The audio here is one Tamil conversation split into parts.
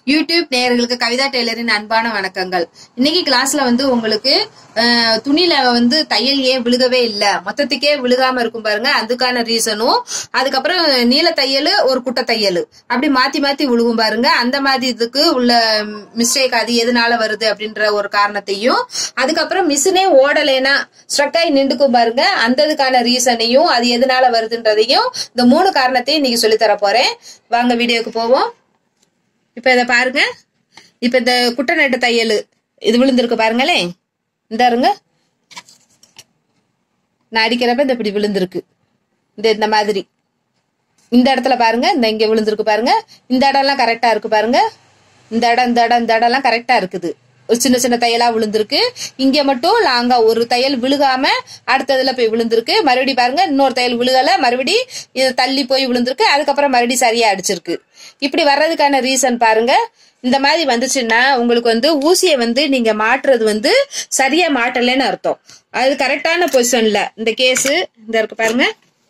யூடியூப் நேயர்களுக்கு கவிதா டெய்லரின் அன்பான வணக்கங்கள் இன்னைக்கு கிளாஸ்ல வந்து உங்களுக்கு அஹ், துணியில வந்து தையல் ஏன் விழுகவே இல்ல மொத்தத்துக்கே விழுகாம இருக்கும் பாருங்க அதுக்கான ரீசனும் அதுக்கப்புறம் நீல தையல் ஒரு குட்டை தையல் அப்படி மாத்தி மாத்தி விழுகும் பாருங்க அந்த மாதிரி இதுக்கு உள்ள மிஸ்டேக் அது எதனால வருது அப்படின்ற ஒரு காரணத்தையும் அதுக்கப்புறம் மிஷினே ஓடலைன்னா ஸ்ட்ரக் ஆகி நின்றுக்கும் பாருங்க அந்த இதுக்கான ரீசனையும் அது எதனால வருதுன்றதையும் இந்த மூணு காரணத்தையும் இன்னைக்கு சொல்லித் தர போறேன் வாங்க வீடியோக்கு போவோம் இப்ப இத பாருங்க இப்ப இந்த குட்டை நட்டு தையல் இது விழுந்திருக்கு பாருங்களேன் இந்த இருங்க நான் அடிக்கிறப்ப இந்த இப்படி விழுந்திருக்கு இந்த இந்த மாதிரி இந்த இடத்துல பாருங்க இந்த இங்க விழுந்திருக்கு பாருங்க இந்த இடம்லாம் கரெக்டா இருக்கு பாருங்க இந்த இடம் இந்த இடம் இந்த இடம்லாம் கரெக்டா இருக்குது ஒரு சின்ன சின்ன தையலா விழுந்திருக்கு இங்க மட்டும் லாங்கா ஒரு தையல் விழுகாம அடுத்ததுல போய் விழுந்திருக்கு மறுபடியும் பாருங்க இன்னொரு தையல் விழுகல மறுபடி இது தள்ளி போய் விழுந்திருக்கு அதுக்கப்புறம் மறுபடியும் சரியா அடிச்சிருக்கு இப்படி வர்றதுக்கான ரீசன் பாருங்க இந்த மாதிரி வந்துச்சுன்னா உங்களுக்கு வந்து ஊசியை வந்து நீங்க மாட்டுறது வந்து சரியா மாட்டலைன்னு அர்த்தம் அது கரெக்டான பொசிஷன்ல இந்த கேஸ் இந்த இருக்கு பாருங்க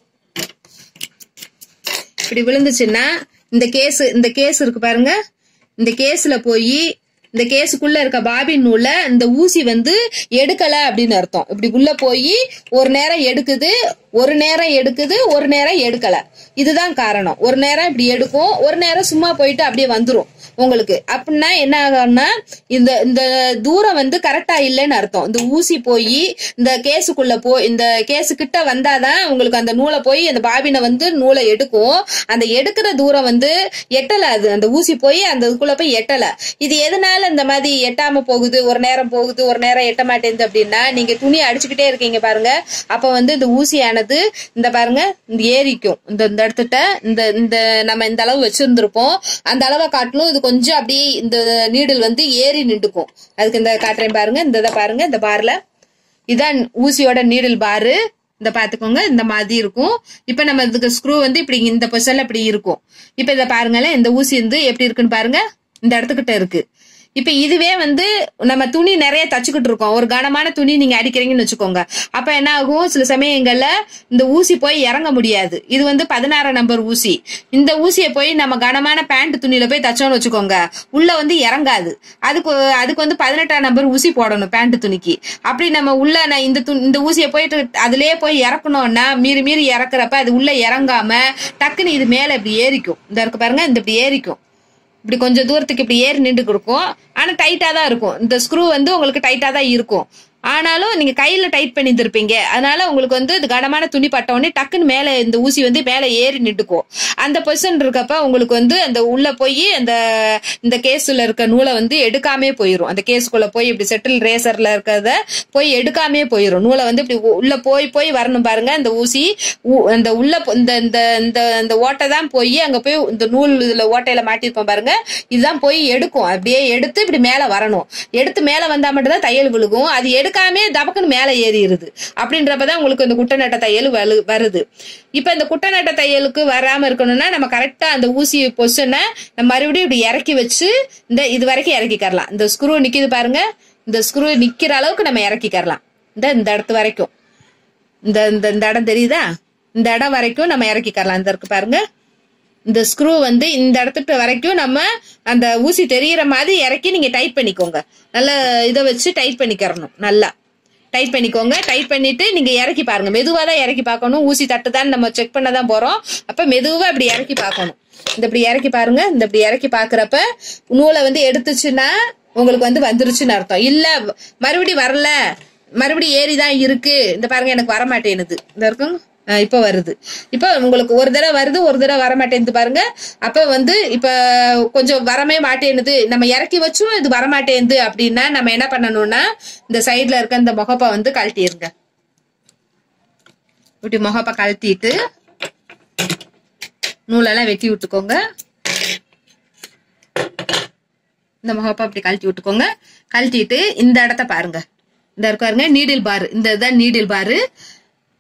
இப்படி விழுந்துச்சுன்னா இந்த கேஸ் இந்த கேஸ் இருக்கு பாருங்க இந்த கேஸ்ல போய் இந்த கேஸுக்குள்ள இருக்க பாபின் நூல இந்த ஊசி வந்து எடுக்கல அப்படின்னு அர்த்தம் இப்படி உள்ள போய் ஒரு நேரம் எடுக்குது ஒரு நேரம் எடுக்குது ஒரு நேரம் எடுக்கல இதுதான் காரணம் ஒரு நேரம் இப்படி எடுக்கும் ஒரு நேரம் சும்மா போயிட்டு அப்படியே வந்துரும் உங்களுக்கு அப்படின்னா என்ன ஆகும்னா இந்த இந்த தூரம் வந்து கரெக்டா இல்லைன்னு அர்த்தம் இந்த ஊசி போய் இந்த கேஸுக்குள்ள போ இந்த கேஸு கிட்ட வந்தாதான் உங்களுக்கு அந்த நூலை போய் அந்த பாபினை வந்து நூலை எடுக்கும் அந்த எடுக்கிற தூரம் வந்து எட்டல அது அந்த ஊசி போய் அந்த இதுக்குள்ள போய் எட்டல இது எதனால இந்த மாதிரி எட்டாம போகுது ஒரு நேரம் போகுது ஒரு நேரம் எட்ட மாட்டேங்குது அப்படின்னா நீங்க துணி அடிச்சுக்கிட்டே இருக்கீங்க பாருங்க அப்ப வந்து இந்த ஊசியானது இந்த பாருங்க இந்த ஏறிக்கும் இந்த இந்த இடத்துட்ட இந்த இந்த நம்ம இந்த அளவு வச்சிருந்திருப்போம் அந்த அளவை காட்டிலும் இது கொஞ்சம் அப்படியே இந்த நீடில் வந்து ஏறி நின்றுக்கும் அதுக்கு இந்த காட்டுறேன் பாருங்க இந்த இதை பாருங்க இந்த பார்ல இதான் ஊசியோட நீடில் பாரு இந்த பாத்துக்கோங்க இந்த மாதிரி இருக்கும் இப்ப நம்ம இதுக்கு ஸ்க்ரூ வந்து இப்படி இந்த பொசிஷன்ல இப்படி இருக்கும் இப்ப இதை பாருங்களேன் இந்த ஊசி வந்து எப்படி இருக்குன்னு பாருங்க இந்த இடத்துக்கிட்ட இருக்கு இப்ப இதுவே வந்து நம்ம துணி நிறைய தச்சுக்கிட்டு இருக்கோம் ஒரு கனமான துணி நீங்க அடிக்கிறீங்கன்னு வச்சுக்கோங்க அப்ப என்ன ஆகும் சில சமயங்கள்ல இந்த ஊசி போய் இறங்க முடியாது இது வந்து பதினாறாம் நம்பர் ஊசி இந்த ஊசியை போய் நம்ம கனமான பேண்ட் துணியில போய் தச்சோம்னு வச்சுக்கோங்க உள்ள வந்து இறங்காது அதுக்கு அதுக்கு வந்து பதினெட்டாம் நம்பர் ஊசி போடணும் பேண்ட் துணிக்கு அப்படி நம்ம உள்ள நான் இந்த து இந்த ஊசியை போயிட்டு அதுலயே போய் இறக்கணும்னா மீறி மீறி இறக்குறப்ப அது உள்ள இறங்காம டக்குன்னு இது மேல இப்படி ஏறிக்கும் இந்த இருக்கு பாருங்க இந்த இப்படி ஏறிக்கும் இப்படி கொஞ்சம் தூரத்துக்கு இப்படி ஏறி நின்று கொடுக்கும் ஆனா டைட்டா தான் இருக்கும் இந்த ஸ்க்ரூ வந்து உங்களுக்கு டைட்டா தான் இருக்கும் ஆனாலும் நீங்க கையில டைட் பண்ணி இருப்பீங்க அதனால உங்களுக்கு வந்து இது கனமான துணி பட்ட உடனே டக்குன்னு மேல இந்த ஊசி வந்து மேல ஏறி நின்றுக்கும் அந்த பொசிஷன் இருக்கப்ப உங்களுக்கு வந்து அந்த உள்ள போய் அந்த இந்த கேஸ்ல இருக்க நூலை வந்து எடுக்காமே போயிரும் அந்த கேஸ்க்குள்ள போய் இப்படி செட்டில் ரேசர்ல இருக்கிறத போய் எடுக்காமே போயிரும் நூலை வந்து இப்படி உள்ள போய் போய் வரணும் பாருங்க அந்த ஊசி ஊ- அந்த உள்ள போ- இந்த இந்த இந்த இந்த ஓட்டை தான் போய் அங்க போய் இந்த நூல் இதுல ஓட்டையில மாட்டிருப்போம் பாருங்க இதுதான் போய் எடுக்கும் அப்படியே எடுத்து இப்படி மேல வரணும் எடுத்து மேல வந்தா மட்டும் தான் தையல் விழுகும் அது எடுக்காமே தபக்குன்னு மேல ஏறிடுது அப்படின்றப்பதான் உங்களுக்கு இந்த குட்டை நட்ட தையல் வலு வருது இப்ப இந்த குட்டை நட்ட தையலுக்கு வராம இருக்கணும்னா நம்ம கரெக்டா அந்த ஊசி பொசிஷனை நம்ம மறுபடியும் இப்படி இறக்கி வச்சு இந்த இது வரைக்கும் இறக்கிக்கரலாம் இந்த ஸ்க்ரூ நிக்குது பாருங்க இந்த ஸ்க்ரூ நிக்கிற அளவுக்கு நம்ம இறக்கிக்கரலாம் இந்த இந்த இடத்து வரைக்கும் இந்த இந்த இந்த இடம் தெரியுதா இந்த இடம் வரைக்கும் நம்ம இறக்கிக்கரலாம் இந்த இருக்கு பாருங்க இந்த ஸ்க்ரூ வந்து இந்த இடத்துக்கு வரைக்கும் நம்ம அந்த ஊசி தெரியிற மாதிரி இறக்கி நீங்க டைட் பண்ணிக்கோங்க நல்ல இதை வச்சு டைட் பண்ணிக்கிறணும் நல்லா டைட் பண்ணிக்கோங்க டைட் பண்ணிட்டு நீங்க இறக்கி பாருங்க மெதுவா தான் இறக்கி பார்க்கணும் ஊசி தட்டுதான் நம்ம செக் பண்ண தான் போறோம் அப்ப மெதுவா இப்படி இறக்கி பார்க்கணும் இந்த இப்படி இறக்கி பாருங்க இந்த இப்படி இறக்கி பாக்குறப்ப நூலை வந்து எடுத்துச்சுன்னா உங்களுக்கு வந்து வந்துருச்சுன்னு அர்த்தம் இல்ல மறுபடியும் வரல மறுபடியும் ஏறி தான் இருக்கு இந்த பாருங்க எனக்கு வர மாட்டேனுது இந்த இருக்கும் அஹ் இப்ப வருது இப்ப உங்களுக்கு ஒரு தடவை வருது ஒரு தடவை வர மாட்டேங்குது பாருங்க அப்ப வந்து இப்ப கொஞ்சம் வரவே மாட்டேனுது நம்ம இறக்கி வச்சும் இது வர மாட்டேங்குது அப்படின்னா நம்ம என்ன பண்ணணும்னா இந்த சைடுல இருக்க இந்த முகப்பை வந்து கழட்டிருங்க இப்படி முகப்பை கழட்டிட்டு நூலெல்லாம் வெட்டி விட்டுக்கோங்க இந்த முகப்பை அப்படி கழட்டி விட்டுக்கோங்க கழட்டிட்டு இந்த இடத்த பாருங்க இந்த இருக்கு பாருங்க நீடில் பார் இந்த இதுதான் நீடில் பாரு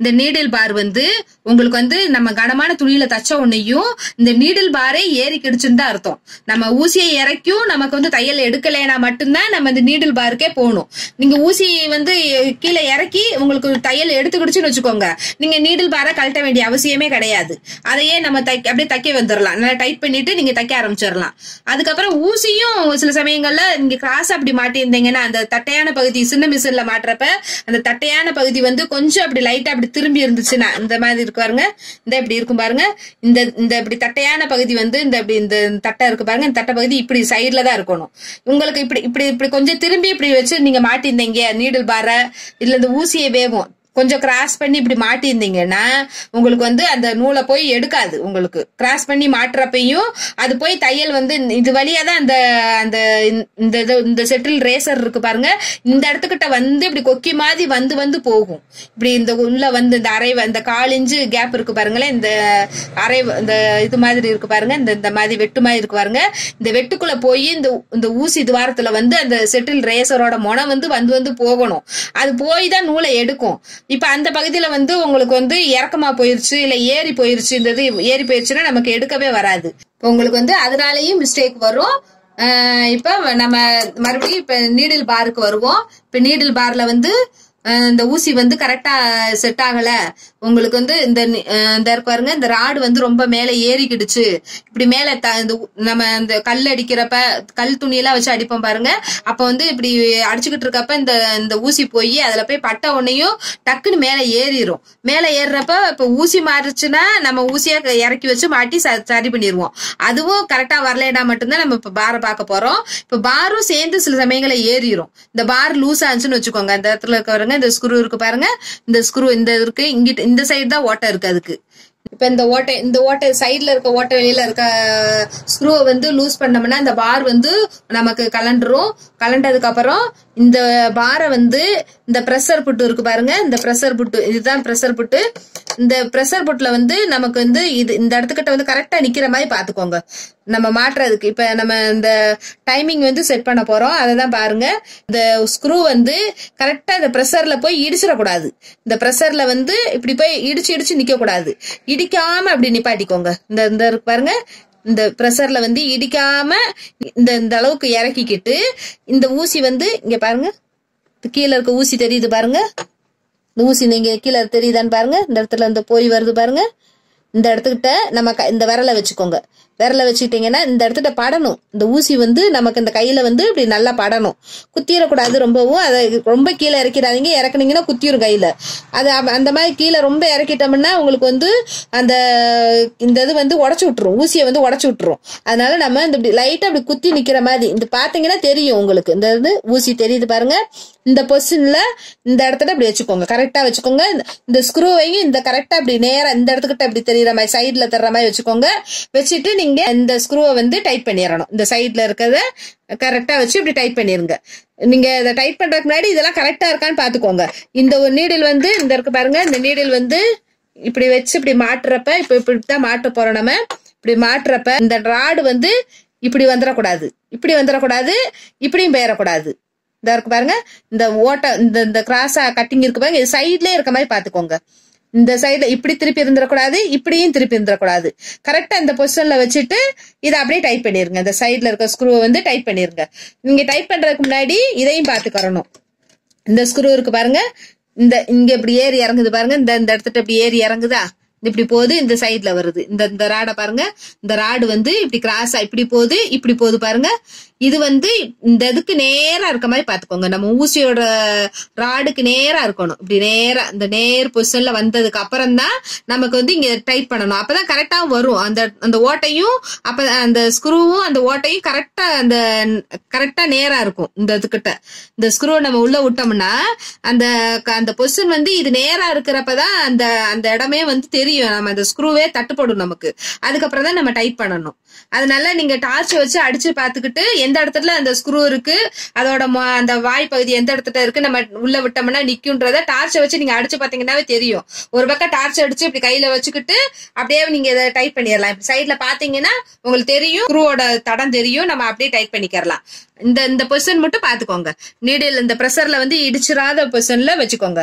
இந்த நீடில் பார் வந்து உங்களுக்கு வந்து நம்ம கனமான துணியில தச்ச உடனேயும் இந்த நீடில் பாரே ஏறி கிடிச்சுன்னு தான் அர்த்தம் நம்ம ஊசியை இறக்கியும் நமக்கு வந்து தையல் எடுக்கலைன்னா மட்டும்தான் நம்ம இந்த நீடில் பாருக்கே போகணும் நீங்க ஊசி வந்து கீழே இறக்கி உங்களுக்கு தையல் எடுத்துக்கிடுச்சுன்னு வச்சுக்கோங்க நீங்க நீடில் பாரை கழட்ட வேண்டிய அவசியமே கிடையாது அதையே நம்ம தைக்க அப்படியே தைக்க வந்துடலாம் நல்லா டைட் பண்ணிட்டு நீங்க தைக்க ஆரம்பிச்சிடலாம் அதுக்கப்புறம் ஊசியும் சில சமயங்கள்ல நீங்க கிராஸ் அப்படி மாட்டியிருந்தீங்கன்னா அந்த தட்டையான பகுதி சின்ன மிஷின்ல மாட்டுறப்ப அந்த தட்டையான பகுதி வந்து கொஞ்சம் அப்படி லைட்டா அப்படி திரும்பி இருந்துச்சுன்னா இந்த மாதிரி இருக்கு பாருங்க இந்த இப்படி இருக்கும் பாருங்க இந்த இந்த இப்படி தட்டையான பகுதி வந்து இந்த இப்படி இந்த தட்டை இருக்கு பாருங்க இந்த தட்டை பகுதி இப்படி சைடுல தான் இருக்கணும் உங்களுக்கு இப்படி இப்படி இப்படி கொஞ்சம் திரும்பி இப்படி வச்சு நீங்க மாட்டியிருந்தீங்க நீடில் பார இல்ல இந்த ஊசியை வேவும் கொஞ்சம் கிராஸ் பண்ணி இப்படி மாட்டியிருந்தீங்கன்னா உங்களுக்கு வந்து அந்த நூலை போய் எடுக்காது உங்களுக்கு கிராஸ் பண்ணி மாட்டுறப்பையும் அது போய் தையல் வந்து இது வழியா தான் அந்த அந்த இந்த இது- இந்த செட்டில் ரேசர் இருக்கு பாருங்க இந்த இடத்துக்கிட்ட வந்து இப்படி கொக்கி மாதிரி வந்து வந்து போகும் இப்படி இந்த உள்ள வந்து இந்த அரை இந்த கால் இன்ச்சு கேப் இருக்கு பாருங்களேன் இந்த அரை இந்த இது மாதிரி இருக்கு பாருங்க இந்த இந்த மாதிரி வெட்டு மாதிரி இருக்கு பாருங்க இந்த வெட்டுக்குள்ள போய் இந்த இந்த ஊசி துவாரத்துல வந்து அந்த செட்டில் ரேசரோட முனை வந்து வந்து வந்து போகணும் அது போய் தான் நூலை எடுக்கும் இப்ப அந்த பகுதியில வந்து உங்களுக்கு வந்து இறக்கமா போயிருச்சு இல்ல ஏறி போயிருச்சு இந்த இது ஏறி போயிருச்சுன்னா நமக்கு எடுக்கவே வராது இப்ப உங்களுக்கு வந்து அதனாலயும் மிஸ்டேக் வரும் அஹ் இப்ப நம்ம மறுபடியும் இப்ப நீடில் பாருக்கு வருவோம் இப்ப நீடில் பார்ல வந்து அஹ் இந்த ஊசி வந்து கரெக்டா செட் ஆகல உங்களுக்கு வந்து இந்த நி- அஹ் இந்த இருக்கு பாருங்க இந்த ராடு வந்து ரொம்ப மேல ஏறிக்கிடுச்சு இப்படி மேல த- இந்த உ- நம்ம இந்த கல் அடிக்கிறப்ப கல் துணியெல்லாம் வச்சு அடிப்போம் பாருங்க அப்ப வந்து இப்படி அடிச்சுக்கிட்டு இருக்கப்ப இந்த இந்த ஊசி போய் அதுல போய் பட்ட உடனேயும் டக்குன்னு மேல ஏறிடும் மேல ஏறுறப்ப இப்ப ஊசி மாறுச்சுன்னா நம்ம ஊசியா க- இறக்கி வச்சு மாட்டி ச- சரி பண்ணிடுவோம் அதுவும் கரெக்டா வரலைன்னா மட்டும்தான் நம்ம இப்ப பாரை பார்க்க போறோம் இப்ப பாரும் சேர்ந்து சில சமயங்கள ஏறிடும் இந்த பார் லூஸ் ஆச்சுன்னு வச்சுக்கோங்க அந்த இடத்துல இருக்க பாருங்க இந்த ஸ்க்ரூ இருக்கு பாருங்க இந்த ஸ்க்ரூ இந்த இருக்கு இங்கிட்ட இந்த சைடு தான் ஓட்டை இருக்கு அதுக்கு இப்ப இந்த ஓட்டை இந்த ஓட்டை சைடுல இருக்க ஓட்டை வெளியில இருக்க ஸ்க்ரூவை வந்து லூஸ் பண்ணோம்னா இந்த பார் வந்து நமக்கு கலண்டுரும் கலண்டதுக்கு அப்புறம் இந்த பாரை வந்து இந்த ப்ரெஷர் புட்டு இருக்கு பாருங்க இந்த ப்ரெஷர் புட்டு இதுதான் ப்ரெஷர் புட்டு இந்த ப்ரெஷர் புட்ல வந்து நமக்கு வந்து இது இந்த இடத்துக்கிட்ட வந்து கரெக்டா நிக்கிற மாதிரி பாத்துக்கோங்க நம்ம மாட்டுறதுக்கு இப்ப நம்ம இந்த டைமிங் வந்து செட் பண்ண போறோம் அதை தான் பாருங்க இந்த ஸ்க்ரூ வந்து கரெக்டா இந்த ப்ரெஷர்ல போய் இடிச்சிடக்கூடாது இந்த ப்ரெஷர்ல வந்து இப்படி போய் இடிச்சு இடிச்சு நிக்க கூடாது இடிக்காம அப்படி நிப்பாட்டிக்கோங்க இந்த இந்த இருக்கு பாருங்க இந்த ப்ரெஷர்ல வந்து இடிக்காம இந்த இந்த அளவுக்கு இறக்கிக்கிட்டு இந்த ஊசி வந்து இங்க பாருங்க இந்த கீழே இருக்க ஊசி தெரியுது பாருங்க இந்த ஊசி நீங்க கீழே தெரியுதான்னு பாருங்க இந்த இடத்துல இந்த போய் வருது பாருங்க இந்த இடத்துக்கிட்ட நம்ம க- இந்த விரலை வச்சுக்கோங்க விரலை வச்சுக்கிட்டீங்கன்னா இந்த இடத்துல படணும் இந்த ஊசி வந்து நமக்கு இந்த கையில வந்து இப்படி நல்லா படணும் குத்திடக்கூடாது ரொம்பவும் அதை ரொம்ப கீழே இறக்கிடாதீங்க இறக்குனீங்கன்னா குத்திரும் கையில அது அ- அந்த மாதிரி கீழே ரொம்ப இறக்கிட்டோம்னா உங்களுக்கு வந்து அந்த இந்த இது வந்து உடச்சு விட்டுரும் ஊசியை வந்து உடச்சு விட்டுரும் அதனால நம்ம இந்த இப்படி லைட்டா அப்படி குத்தி நிக்கிற மாதிரி இந்த பாத்தீங்கன்னா தெரியும் உங்களுக்கு இந்த இது ஊசி தெரியுது பாருங்க இந்த பொசிஷன்ல இந்த இடத்துல இப்படி வச்சுக்கோங்க கரெக்டா வச்சுக்கோங்க இந்த- இந்த ஸ்க்ரூவையும் இந்த கரெக்டா இப்படி நேரா இந்த இடத்துக்கிட்ட இப்படி தெரியுற மாதிரி சைடுல தர்ற மாதிரி வச்சுக்கோங்க வச்சுட்டு நீங்க இந்த ஸ்க்ரூவை வந்து டைட் பண்ணிடணும் இந்த சைடுல இருக்கிறத கரெக்டா வச்சு இப்படி டைட் பண்ணிருங்க நீங்க இதை டைட் பண்றதுக்கு முன்னாடி இதெல்லாம் கரெக்டா இருக்கான்னு பாத்துக்கோங்க இந்த ஒரு நீடில் வந்து இந்த இருக்கு பாருங்க இந்த நீடில் வந்து இப்படி வச்சு இப்படி மாட்டுறப்ப இப்ப இப்படித்தான் மாட்ட போறோம் நம்ம இப்படி மாட்டுறப்ப இந்த ராடு வந்து இப்படி வந்துடக்கூடாது இப்படி வந்துடக்கூடாது இப்படியும் போயிடக்கூடாது இந்த இருக்கு பாருங்க இந்த ஓட்டை இந்த இந்த கிராஸா கட்டிங் இருக்கு பாருங்க இது சைட்லயே இருக்க மாதிரி பாத்துக்கோங்க இந்த சைடுல இப்படி திருப்பி இருந்துடக்கூடாது இப்படியும் திருப்பி இருந்துடக்கூடாது கரெக்டா இந்த பொசிஷன்ல வச்சுட்டு இதை அப்படியே டைட் பண்ணிருங்க இந்த சைடுல இருக்க ஸ்க்ரூவை வந்து டைட் பண்ணிருங்க நீங்க டைட் பண்றதுக்கு முன்னாடி இதையும் பாத்துக்கறணும் இந்த ஸ்க்ரூ இருக்கு பாருங்க இந்த இங்க இப்படி ஏறி இறங்குது பாருங்க இந்த இந்த இடத்துல இப்படி ஏறி இறங்குதா இப்படி போகுது இந்த சைடுல வருது இந்த இந்த ராடை பாருங்க இந்த ராடு வந்து இப்படி கிராஸா இப்படி போகுது இப்படி போகுது பாருங்க இது வந்து இந்த இதுக்கு நேரா இருக்க மாதிரி பாத்துக்கோங்க நம்ம ஊசியோட ராடுக்கு நேரா இருக்கணும் இப்படி நேரா இந்த நேர் பொசிஷன்ல வந்ததுக்கு அப்புறம் தான் நமக்கு வந்து இங்க டைட் பண்ணணும் அப்பதான் கரெக்டா வரும் அந்த அந்த ஓட்டையும் அப்ப அந்த ஸ்க்ரூவும் அந்த ஓட்டையும் கரெக்டா அந்த கரெக்டா நேரா இருக்கும் இந்த இதுகிட்ட இந்த ஸ்க்ரூ நம்ம உள்ள விட்டோம்னா அந்த க- அந்த பொசிஷன் வந்து இது நேரா இருக்கிறப்பதான் அந்த அந்த இடமே வந்து தெரியும் நம்ம அந்த ஸ்க்ரூவே தட்டுப்படும் நமக்கு அதுக்கப்புறம் தான் நம்ம டைட் பண்ணணும் அதனால நீங்க டார்ச் வச்சு அடிச்சு பாத்துக்கிட்டு எந்த இடத்துல அந்த ஸ்க்ரூ இருக்கு அதோட மொ- அந்த வாய் பகுதி எந்த இடத்துல இருக்கு நம்ம உள்ள விட்டோம்னா நிக்கும்ன்றத டார்ச்சை வச்சு நீங்க அடிச்சு பாத்தீங்கன்னாவே தெரியும் ஒரு பக்கம் டார்ச் அடிச்சு இப்படி கையில வச்சுக்கிட்டு அப்படியே நீங்க இதை டைட் பண்ணிடலாம் இப்படி சைட்ல பாத்தீங்கன்னா உங்களுக்கு தெரியும் ஸ்க்ரூவோட தடம் தெரியும் நம்ம அப்படியே டைட் பண்ணிக்கிறலாம் இந்த இந்த பொசிஷன் மட்டும் பாத்துக்கோங்க நீடில் இந்த ப்ரெஷர்ல வந்து இடிச்சிராத பொசிஷன்ல வச்சுக்கோங்க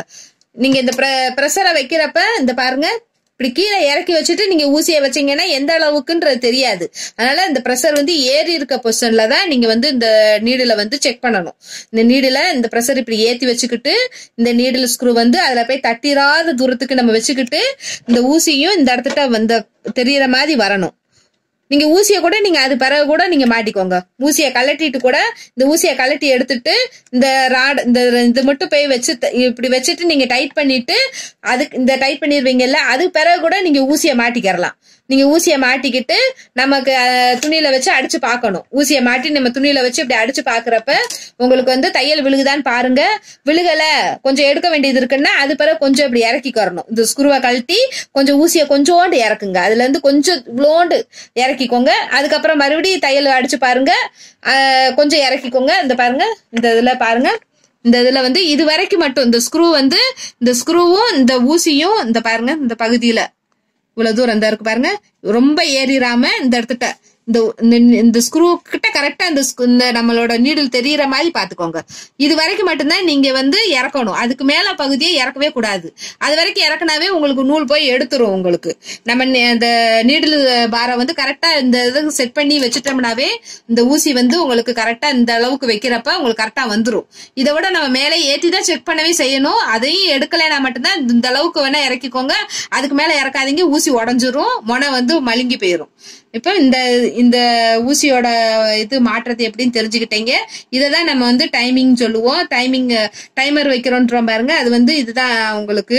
நீங்க இந்த ப்ரெஷரை வைக்கிறப்ப இந்த பாருங்க இப்படி கீழே இறக்கி வச்சுட்டு நீங்க ஊசியை வச்சீங்கன்னா எந்த அளவுக்குன்றது தெரியாது அதனால இந்த ப்ரெஷர் வந்து ஏறி இருக்க பொசிஷன்ல தான் நீங்க வந்து இந்த நீடில வந்து செக் பண்ணணும் இந்த நீடில இந்த ப்ரெஷர் இப்படி ஏத்தி வச்சுக்கிட்டு இந்த நீடில் ஸ்க்ரூ வந்து அதுல போய் தட்டிராத தூரத்துக்கு நம்ம வச்சுக்கிட்டு இந்த ஊசியும் இந்த இடத்துட்ட வந்து தெரியற மாதிரி வரணும் நீங்க ஊசியை கூட நீங்க அது பிறகு கூட நீங்க மாட்டிக்கோங்க ஊசியை கலட்டிட்டு கூட இந்த ஊசியை கலட்டி எடுத்துட்டு இந்த ராட் இந்த இது மட்டும் போய் வச்சு த- இப்படி வச்சுட்டு நீங்க டைட் பண்ணிட்டு அதுக்கு இந்த டைட் பண்ணிடுவீங்கல்ல அது பிறகு கூட நீங்க ஊசியை மாட்டிக்கிறலாம் நீங்க ஊசியை மாட்டிக்கிட்டு நமக்கு அஹ், துணியில வச்சு அடிச்சு பார்க்கணும் ஊசியை மாட்டி நம்ம துணியில வச்சு இப்படி அடிச்சு பாக்குறப்ப உங்களுக்கு வந்து தையல் விழுகுதான்னு பாருங்க விழுகல கொஞ்சம் எடுக்க வேண்டியது இருக்குன்னா அது பிறகு கொஞ்சம் இப்படி இறக்கிக்கறணும் இந்த ஸ்க்ரூவை கழட்டி கொஞ்சம் ஊசியை கொஞ்சோண்டு இறக்குங்க அதுல இருந்து கொஞ்சம் இவ்வளோண்டு இறக்கிக்கோங்க அதுக்கப்புறம் மறுபடியும் தையல் அடிச்சு பாருங்க ஆஹ் கொஞ்சம் இறக்கிக்கோங்க இந்த பாருங்க இந்த இதுல பாருங்க இந்த இதுல வந்து இது வரைக்கும் மட்டும் இந்த ஸ்க்ரூ வந்து இந்த ஸ்க்ரூவும் இந்த ஊசியும் இந்த பாருங்க இந்த பகுதியில இவ்வளவு தூரம் இந்த இருக்கு பாருங்க ரொம்ப ஏறிராம இந்த இடத்துட்ட இந்த இந்த- இந்த ஸ்க்ரூ கிட்ட கரெக்டா இந்த sc- இந்த நம்மளோட நீடில் தெரியற மாதிரி பாத்துக்கோங்க இது வரைக்கும் மட்டும்தான் நீங்க வந்து இறக்கணும் அதுக்கு மேல பகுதியை இறக்கவே கூடாது அது வரைக்கும் இறக்குனாவே உங்களுக்கு நூல் போய் எடுத்துரும் உங்களுக்கு நம்ம நி- இந்த நீடில் பாரை வந்து கரெக்டா இந்த இது செட் பண்ணி வச்சுட்டோம்னாவே இந்த ஊசி வந்து உங்களுக்கு கரெக்டா இந்த அளவுக்கு வைக்கிறப்ப உங்களுக்கு கரெக்டா வந்துரும் இதை விட நம்ம மேலே ஏத்தி தான் செக் பண்ணவே செய்யணும் அதையும் எடுக்கலைன்னா மட்டும்தான் இந்த- இந்த அளவுக்கு வேணா இறக்கிக்கோங்க அதுக்கு மேல இறக்காதீங்க ஊசி உடஞ்சிரும் முனை வந்து மழுங்கி போயிரும் இப்போ இந்த இந்த ஊசியோட இது மாற்றத்தை எப்படின்னு தெரிஞ்சுக்கிட்டீங்க இதை தான் நம்ம வந்து டைமிங் சொல்லுவோம் டைமிங் டைமர் வைக்கிறோன்றோம் பாருங்க அது வந்து இதுதான் உங்களுக்கு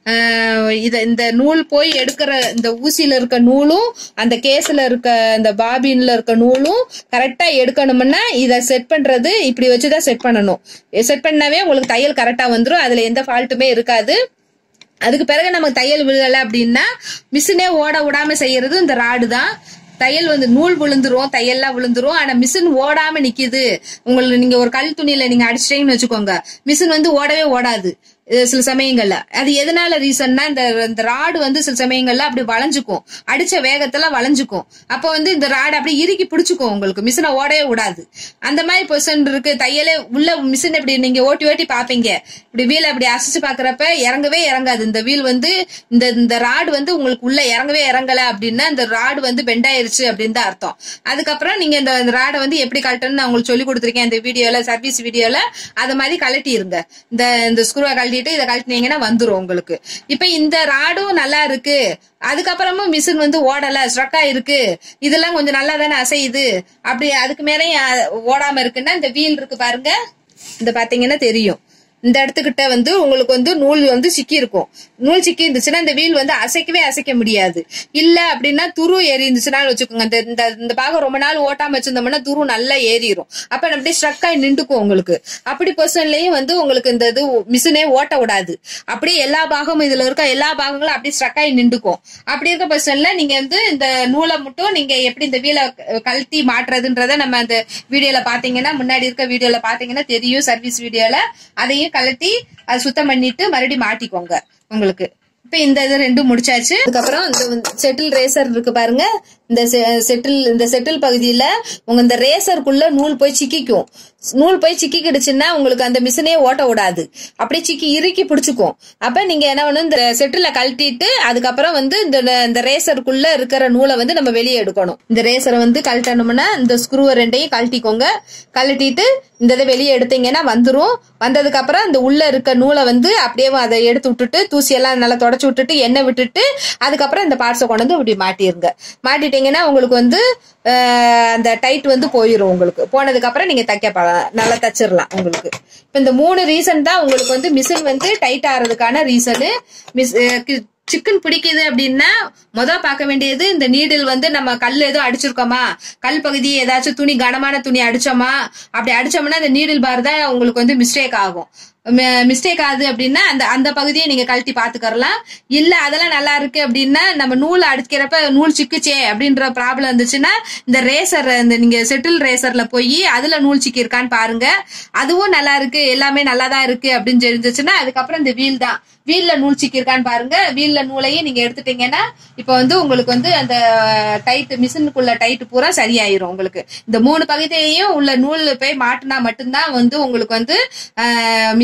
ஆஹ், இத இந்த நூல் போய் எடுக்கிற இந்த ஊசியில இருக்க நூலும் அந்த கேஸ்ல இருக்க இந்த பாபின்ல இருக்க நூலும் கரெக்டா எடுக்கணும்னா இதை செட் பண்றது இப்படி வச்சுதான் செட் பண்ணணும் செட் பண்ணாவே உங்களுக்கு தையல் கரெக்டா வந்துரும் அதுல எந்த ஃபால்ட்டுமே இருக்காது அதுக்கு பிறகு நமக்கு தையல் விழுகல அப்படின்னா மிஷினே ஓட விடாம செய்யறது இந்த ராடு தான் தையல் வந்து நூல் விழுந்துரும் தையல்லாம் விழுந்துரும் ஆனா மிஷின் ஓடாம நிக்குது உங்களுக்கு நீங்க ஒரு கல் துணியில நீங்க அடிச்சிட்டீங்கன்னு வச்சுக்கோங்க மிஷின் வந்து ஓடவே ஓடாது இது சில சமயங்கள்ல அது எதனால ரீசன்னா இந்த இந்த ராடு வந்து சில சமயங்கள்ல அப்படி வளைஞ்சுக்கும் அடிச்ச வேகத்துல வளைஞ்சுக்கும் அப்ப வந்து இந்த ராடு அப்படி இறுக்கி பிடிச்சுக்கும் உங்களுக்கு மிஷினை ஓடவே விடாது அந்த மாதிரி பொசிஷன் இருக்கு தையலே உள்ள மிஷின் இப்படி நீங்க ஓட்டி ஓட்டி பாப்பீங்க இப்படி வீல் அப்படி அசைச்சு பாக்குறப்ப இறங்கவே இறங்காது இந்த வீல் வந்து இந்த இந்த ராடு வந்து உங்களுக்கு உள்ள இறங்கவே இறங்கல அப்படின்னா இந்த ராடு வந்து பெண்ட் ஆயிருச்சு அப்படின்னு தான் அர்த்தம் அதுக்கப்புறம் நீங்க இந்த ராடை வந்து எப்படி கழட்டணும்னு நான் உங்களுக்கு சொல்லி கொடுத்துருக்கேன் இந்த வீடியோல சர்வீஸ் வீடியோல அது மாதிரி கழட்டி இருங்க இந்த இந்த ஸ்க்ரூவை கழட்டிட்டு இதை கழட்டினீங்கன்னா வந்துரும் உங்களுக்கு இப்ப இந்த ராடும் நல்லா இருக்கு அதுக்கப்புறமும் மிஷின் வந்து ஓடல ஸ்ட்ரக்கா இருக்கு இதெல்லாம் கொஞ்சம் நல்லா தானே அசையுது அப்படி அதுக்கு மேலேயும் அஹ், ஓடாம இருக்குன்னா இந்த வீல் இருக்கு பாருங்க இந்த பாத்தீங்கன்னா தெரியும் இந்த இடத்துக்கிட்ட வந்து உங்களுக்கு வந்து நூல் வந்து சிக்கி இருக்கும் நூல் சிக்கி இருந்துச்சுன்னா இந்த வீல் வந்து அசைக்கவே அசைக்க முடியாது இல்ல அப்படின்னா துரு ஏறி இருந்துச்சுன்னா வச்சுக்கோங்க இந்த இந்த இந்த பாகம் ரொம்ப நாள் ஓட்டாம வச்சிருந்தோம்னா துரு நல்லா ஏறிடும் அப்ப அப்படியே ஸ்ட்ரக் ஆகி நின்றுக்கும் உங்களுக்கு அப்படி பொசிஷன்லயும் வந்து உங்களுக்கு இந்த இது மிஷினே ஓட்ட விடாது அப்படியே எல்லா பாகமும் இதுல இருக்க எல்லா பாகங்களும் அப்படியே ஸ்ட்ரக் ஆகி நின்றுக்கும் அப்படி இருக்க பொசிஷன்ல நீங்க வந்து இந்த நூலை மட்டும் நீங்க எப்படி இந்த வீலை கழட்டி மாட்டுறதுன்றத நம்ம அந்த வீடியோல பாத்தீங்கன்னா முன்னாடி இருக்க வீடியோல பாத்தீங்கன்னா தெரியும் சர்வீஸ் வீடியோல அதையும் கழட்டி அதை சுத்தம் பண்ணிட்டு மறுபடியும் மாட்டிக்கோங்க உங்களுக்கு இப்ப இந்த இது ரெண்டும் முடிச்சாச்சு அதுக்கப்புறம் இந்த செட்டில் ரேசர் இருக்கு பாருங்க இந்த செட்டில் இந்த செட்டில் பகுதியில உங்க இந்த ரேசருக்குள்ள நூல் போய் சிக்கிக்கும் நூல் போய் சிக்கிக்கிடுச்சுன்னா உங்களுக்கு அந்த மிஷினே ஓட்ட விடாது அப்படியே சிக்கி இறுக்கி பிடிச்சுக்கும் அப்ப நீங்க என்ன பண்ணணும் இந்த செட்டில கழட்டிட்டு அதுக்கப்புறம் வந்து இந்த இந்த ரேசருக்குள்ள இருக்கிற நூலை வந்து நம்ம வெளியே எடுக்கணும் இந்த ரேசரை வந்து கழட்டணும்னா இந்த ஸ்க்ரூவை ரெண்டையும் கழட்டிக்கோங்க கழட்டிட்டு இந்த இதை வெளியே எடுத்தீங்கன்னா வந்துரும் வந்ததுக்கு அப்புறம் இந்த உள்ள இருக்க நூலை வந்து அப்படியே அதை எடுத்து விட்டுட்டு தூசி எல்லாம் நல்லா தொடச்சு விட்டுட்டு எண்ணெய் விட்டுட்டு அதுக்கப்புறம் இந்த பார்ட்ஸை கொண்டு வந்து இப்படி மாட்டிருங்க மாட்டிட்டீங்கன்னா உங்களுக்கு வந்து அஹ், அந்த டைட் வந்து போயிடும் உங்களுக்கு போனதுக்கு அப்புறம் நீங்க தைக்க பழ- நல்லா தச்சிடலாம் உங்களுக்கு இப்ப இந்த மூணு ரீசன் தான் உங்களுக்கு வந்து மிஷின் வந்து டைட் ஆறதுக்கான ரீசனு மிஸ் சிக்கன் பிடிக்குது அப்படின்னா முத பார்க்க வேண்டியது இந்த நீடில் வந்து நம்ம கல் எதுவும் அடிச்சிருக்கோமா கல் பகுதி ஏதாச்சும் துணி கனமான துணி அடிச்சோமா அப்படி அடிச்சோம்னா இந்த நீடில் பார் தான் உங்களுக்கு வந்து மிஸ்டேக் ஆகும் மிஸ்டேக் ஆகுது அப்படின்னா அந்த அந்த பகுதியை நீங்க கழட்டி பாத்துக்கறலாம் இல்ல அதெல்லாம் நல்லா இருக்கு அப்படின்னா நம்ம நூல் அடிக்கிறப்ப நூல் சிக்குச்சே அப்படின்ற ப்ராப்ளம் இருந்துச்சுன்னா இந்த ரேசர் இந்த நீங்க செட்டில் ரேசர்ல போய் அதுல நூல் சிக்கி இருக்கான்னு பாருங்க அதுவும் நல்லா இருக்கு எல்லாமே நல்லா தான் இருக்கு அப்படின்னு தெரிஞ்சிச்சுன்னா அதுக்கப்புறம் இந்த வீல் தான் வீல்ல நூல் சிக்கிருக்கான்னு பாருங்க வீல்ல நூலையும் நீங்க எடுத்துட்டீங்கன்னா இப்ப வந்து உங்களுக்கு வந்து அந்த டைட் மிஷினுக்குள்ள டைட் பூரா சரியாயிரும் உங்களுக்கு இந்த மூணு பகுதியையும் உள்ள நூல் போய் மாட்டினா மட்டும்தான் வந்து உங்களுக்கு வந்து மிஷின்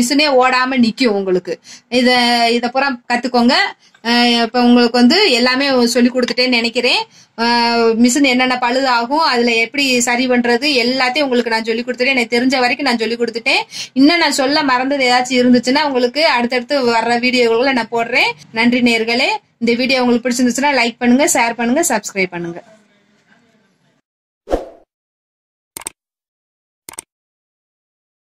மிஷினே ஓடாம நிக்கும் உங்களுக்கு இத இத பூரா கத்துக்கோங்க அஹ் இப்ப உங்களுக்கு வந்து எல்லாமே சொல்லி கொடுத்துட்டேன்னு நினைக்கிறேன் மிஷின் என்னென்ன பழுது ஆகும் அதுல எப்படி சரி பண்றது எல்லாத்தையும் உங்களுக்கு நான் சொல்லி கொடுத்துட்டேன் எனக்கு தெரிஞ்ச வரைக்கும் நான் சொல்லி கொடுத்துட்டேன் இன்னும் நான் சொல்ல மறந்தது ஏதாச்சும் இருந்துச்சுன்னா உங்களுக்கு அடுத்தடுத்து வர்ற வீடியோகளை நான் போடுறேன் நன்றி நேர்களே இந்த வீடியோ உங்களுக்கு பிடிச்சிருந்துச்சுன்னா லைக் பண்ணுங்க ஷேர் பண்ணுங்க சப்ஸ்கிரைப் பண்ணுங்க